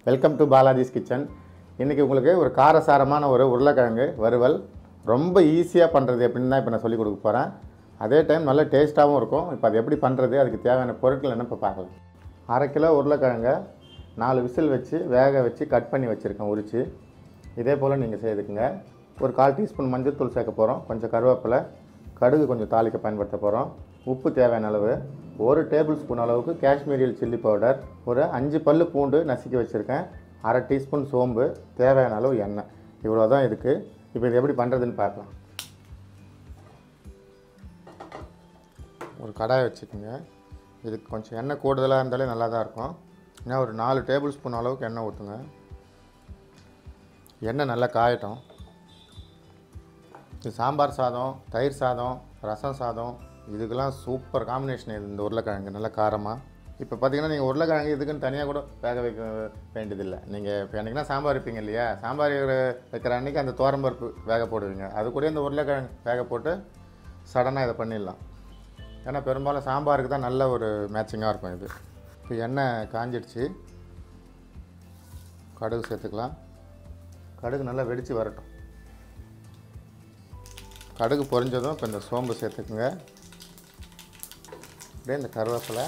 welcome to Balaji's kitchen இன்றைக்கி உங்களுக்கு ஒரு காரசாரமான ஒரு உருளைக்கிழங்கு வறுவல் ரொம்ப ஈஸியாக பண்ணுறது எப்படின்னு தான் இப்போ நான் சொல்லிக் கொடுக்க போகிறேன் அதே டைம் நல்ல டேஸ்ட்டாகவும் இருக்கும் இப்போ அது எப்படி பண்ணுறது அதுக்கு தேவையான பொருட்கள் என்ன இப்போ பார்க்கலாம் அரை கிலோ உருளைக்கிழங்கை நாலு விசில் வச்சு வேக வச்சு கட் பண்ணி வச்சுருக்கேன் உரித்து இதே போல் நீங்கள் செய்துக்குங்க ஒரு கால் டீஸ்பூன் மஞ்சள் தூள் சேர்க்க போகிறோம் கொஞ்சம் கருவேப்பிலை கடுகு கொஞ்சம் தாளிக்க பயன்படுத்த போகிறோம் உப்பு தேவையான அளவு ஒரு டேபிள் ஸ்பூன் அளவுக்கு காஷ்மீரியல் சில்லி பவுடர் ஒரு அஞ்சு பல்லு பூண்டு நசுக்கி வச்சுருக்கேன் அரை டீஸ்பூன் சோம்பு தேவையான அளவு எண்ணெய் இவ்வளோ தான் இதுக்கு இப்போ இது எப்படி பண்ணுறதுன்னு பார்க்கலாம் ஒரு கடாயை வச்சுக்கோங்க இதுக்கு கொஞ்சம் எண்ணெய் கூடுதலாக இருந்தாலே நல்லா தான் இருக்கும் ஏன்னா ஒரு நாலு டேபிள் ஸ்பூன் அளவுக்கு எண்ணெய் ஊற்றுங்க எண்ணெய் நல்லா காயட்டும் இது சாம்பார் சாதம் தயிர் சாதம் ரசம் சாதம் இதுக்கெல்லாம் சூப்பர் காம்பினேஷன் இது இந்த உருளைக்கிழங்கு நல்ல காரமாக இப்போ பார்த்தீங்கன்னா நீங்கள் உருளைக்கிழங்கு இதுக்குன்னு தனியாக கூட வேக வைக்க வேண்டியதில்லை நீங்கள் இப்போ என்றைக்குனா சாம்பார் வைப்பீங்க இல்லையா சாம்பார் வைக்கிற- வைக்கிற அன்றைக்கி அந்த தோரம்பருப்பு வேக போடுவீங்க அது கூட இந்த உருளைக்கிழங்கு வேக போட்டு சடனாக இதை பண்ணிடலாம் ஏன்னா பெரும்பாலும் சாம்பாருக்கு தான் நல்ல ஒரு மேட்சிங்காக இருக்கும் இது இப்போ எண்ணெய் காஞ்சிடுச்சு கடுகு சேர்த்துக்கலாம் கடுகு நல்லா வெடித்து வரட்டும் கடுகு பொரிஞ்சதும் இப்போ இந்த சோம்பு சேர்த்துக்குங்க அப்படியே இந்த கருவேப்பிலை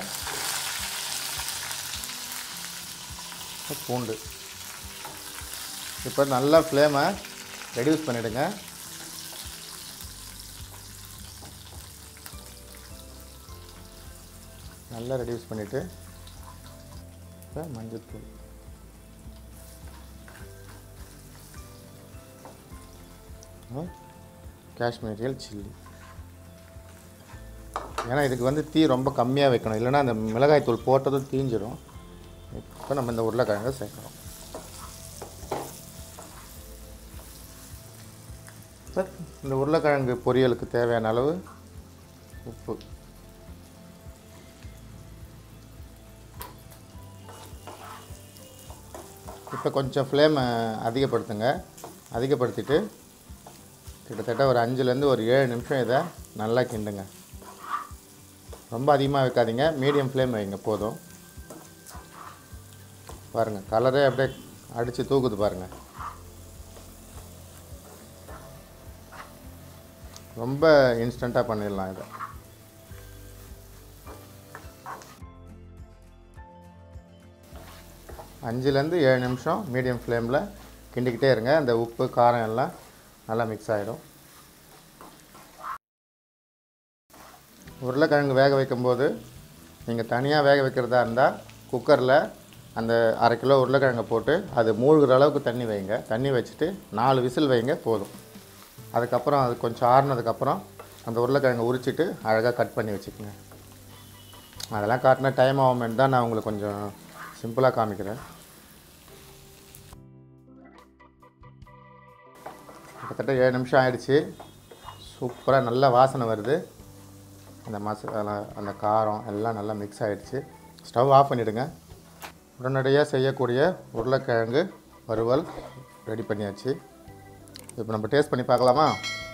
அப்புறம் பூண்டு இப்போ நல்லா ஃப்ளேமை ரெடியூஸ் பண்ணிவிடுங்க நல்லா ரெடியூஸ் பண்ணிவிட்டு இப்போ மஞ்சள்தூள் அப்புறம் காஷ்மீரியல் சில்லி ஏன்னா இதுக்கு வந்து தீ ரொம்ப கம்மியாக வைக்கணும் இல்லைன்னா அந்த மிளகாய் தூள் போட்டதும் தீஞ்சிரும் இப்போ நம்ம இந்த உருளைக்கிழங்கை சேர்க்குறோம் இப்போ இந்த உருளைக்கிழங்கு பொரியலுக்கு தேவையான அளவு உப்பு இப்போ கொஞ்சம் ஃப்ளேமை அதிகப்படுத்துங்க அதிகப்படுத்திட்டு கிட்டத்தட்ட ஒரு அஞ்சுலேருந்து ஒரு ஏழு நிமிஷம் இதை நல்லா கிண்டுங்க ரொம்ப அதிகமாக வைக்காதீங்க மீடியம் ஃப்ளேம் வைங்க போதும் பாருங்கள் கலரே அப்படியே அடித்து தூக்குது பாருங்கள் ரொம்ப இன்ஸ்டண்ட்டாக பண்ணிடலாம் இதை அஞ்சுலேருந்து ஏழு நிமிஷம் மீடியம் ஃப்ளேமில் கிண்டிக்கிட்டே இருங்க அந்த உப்பு காரம் எல்லாம் நல்லா மிக்ஸ் ஆகிடும் உருளைக்கிழங்கு வேக வைக்கும்போது நீங்கள் தனியாக வேக வைக்கிறதா இருந்தால் குக்கரில் அந்த அரை கிலோ உருளைக்கிழங்கை போட்டு அது மூழ்கிற அளவுக்கு தண்ணி வைங்க தண்ணி வச்சுட்டு நாலு விசில் வைங்க போதும் அதுக்கப்புறம் அது கொஞ்சம் ஆறுனதுக்கப்புறம் அந்த உருளைக்கிழங்கை உரிச்சிட்டு அழகாக கட் பண்ணி வச்சுக்கோங்க அதெல்லாம் காட்டினா டைம் ஆகுமென்னு தான் நான் உங்களுக்கு கொஞ்சம் சிம்பிளாக காமிக்கிறேன் கிட்டத்தட்ட ஏழு நிமிஷம் ஆயிடுச்சு சூப்பராக நல்ல வாசனை வருது அந்த மசாலா அந்த காரம் எல்லாம் நல்லா மிக்ஸ் ஆகிடுச்சு ஸ்டவ் ஆஃப் பண்ணிவிடுங்க உடனடியாக செய்யக்கூடிய உருளைக்கிழங்கு வறுவல் ரெடி பண்ணியாச்சு இப்போ நம்ம டேஸ்ட் பண்ணி பார்க்கலாமா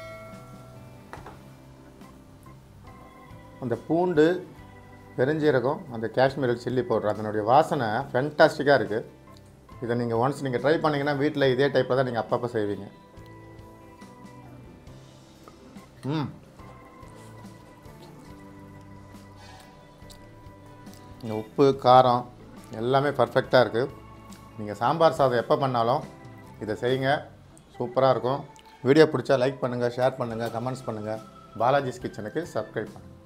அந்த பூண்டு பெருஞ்சீரகம் அந்த காஷ்மீர் சில்லி பவுடர் அதனுடைய வாசனை ஃபென்டாஸ்டிக்காக இருக்குது இதை நீங்கள் ஒன்ஸ் நீங்கள் ட்ரை பண்ணிங்கன்னா வீட்டில் இதே டைப்பில் தான் நீங்கள் அப்பப்போ செய்வீங்க ம் இந்த உப்பு காரம் எல்லாமே பர்ஃபெக்டாக இருக்குது நீங்கள் சாம்பார் சாதம் எப்போ பண்ணாலும் இதை செய்யுங்க சூப்பராக இருக்கும் வீடியோ பிடிச்சா லைக் பண்ணுங்கள் ஷேர் பண்ணுங்கள் கமெண்ட்ஸ் பண்ணுங்கள் பாலாஜிஸ் கிச்சனுக்கு சப்ஸ்கிரைப் பண்ணுங்கள்